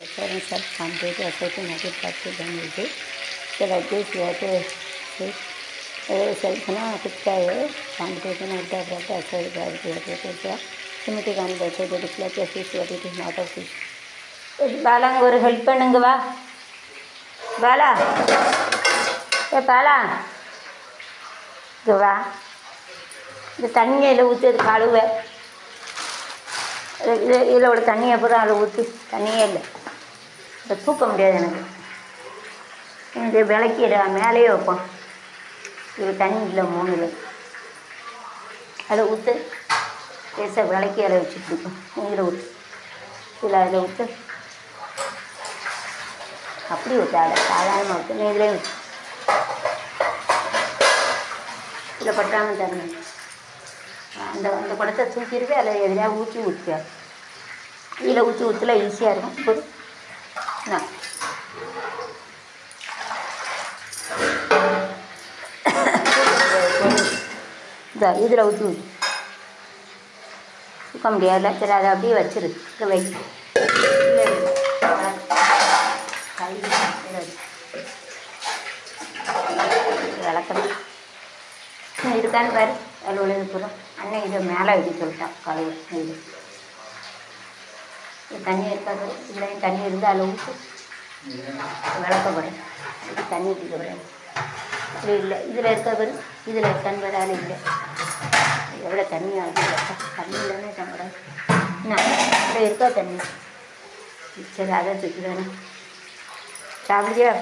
Parents have completed a certain habit practice language. So like this you have to say அதாவது செல்ஃப்னா குத்தாது competition விட்டா அப்புறம் aside பேசுவா சிமிட்டி competition display fish what it is not a fish பாலாங்க ஒரு help பண்ணுங்க வா பாலா ஏ பாலா இங்கே வா இந்த தண்ணியை இதில் ஊற்றி அது கழுவ இது இதில் உள்ள தண்ணியை பூரா அதில் ஊற்றி தண்ணியே இல்லை இதை தூக்க முடியாது எனக்கு இது விளக்கிடு மேலேயே வைப்போம் இது தண்ணி இல்லை மூணுல அதில் ஊற்று லேசாக விளக்கி அதில் வச்சுட்டு இருக்கோம் நீரை ஊற்று இதில் அதில் ஊற்று அப்படி ஊற்று அதை சாதாரணமாக ஊற்று நீ இதுலேயும் ஊற்று இதில் பட்டாமல் தரணும் அந்த அந்த குடத்தை தூக்கிடுவே அதில் எதுலையா ஊற்றி ஊற்றியா இதில் ஊற்றி ஊற்றல ஈஸியாக இருக்கும் போது நான் இந்த இதில் ஊற்றி ஊற்றி தூக்க முடியாதுல்ல சரி அதை அப்படியே வச்சிரு இதை வை இல்லை, இல்லை. கை இதில் வை. விளக்கணும் இன்னும் இருக்கான்னு பாரு அதில் உள்ளது பூரா அண்ணன் இதை மேலே வைக்க சொல்லிட்டான் கழுவு இது இது தண்ணி இருக்காது இதுலேயும் தண்ணி இருந்தால் அதில் ஊற்று விளக்கப்படும் இது தண்ணி ஊற்றிக்கப்படாது இப்படி இல்லை இதில் இருக்க பாரு இதில் இருக்கான்னு பாரு அதில் இல்லை எவ்வளோ தண்ணி ஆகுது பார்த்தா. தண்ணி இல்லைன்னே தம்படாது என்ன இப்படி இருக்கா தண்ணி சரி அதை தூக்கி வேணும் சாப்பிடுறியா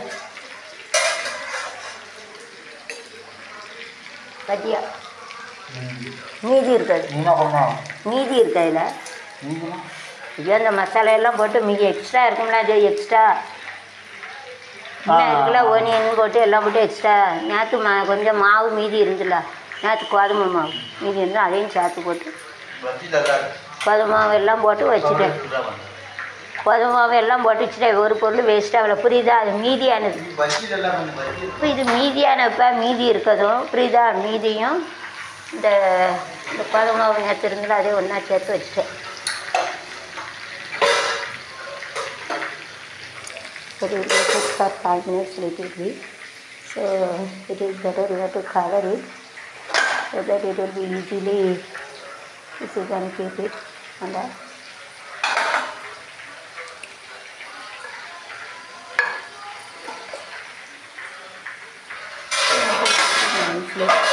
பத்தியா மீதி இருக்காது நீ என்ன பண்ண மீதி இருக்கா இதில் நீங்களா ஐயோ அந்த மசாலா எல்லாம் போட்டு மீதி எக்ஸ்ட்ரா இருக்கும்ல அது எக்ஸ்ட்ரா இன்னும் இருக்குல்ல ஓனியன் போட்டு எல்லாம் போட்டு எக்ஸ்ட்ரா நேற்று மா கொஞ்சம் மாவு மீதி இருந்துல நேற்று கோதுமை மாவு மீதி இருந்தால் அதையும் சேர்த்து போட்டு கோதுமை மாவு எல்லாம் போட்டு வச்சுட்டேன் கோதுமை மாவு எல்லாம் போட்டு வச்சுட்டேன் ஒரு பொருள் வேஸ்ட்டாக அவ்வளோ புரியுதா அது மீதியானது இப்போ இது மீதியானப்ப மீதி இருக்கதும் புரியுதா மீதியும் இந்த இந்த கோதுமை மாவு நேற்று இருந்ததில் அதே ஒன்றா சேர்த்து வச்சுட்டேன் But it will take for five minutes little bit. So it is better you have to cover it so that it will be easily if you can keep it on that.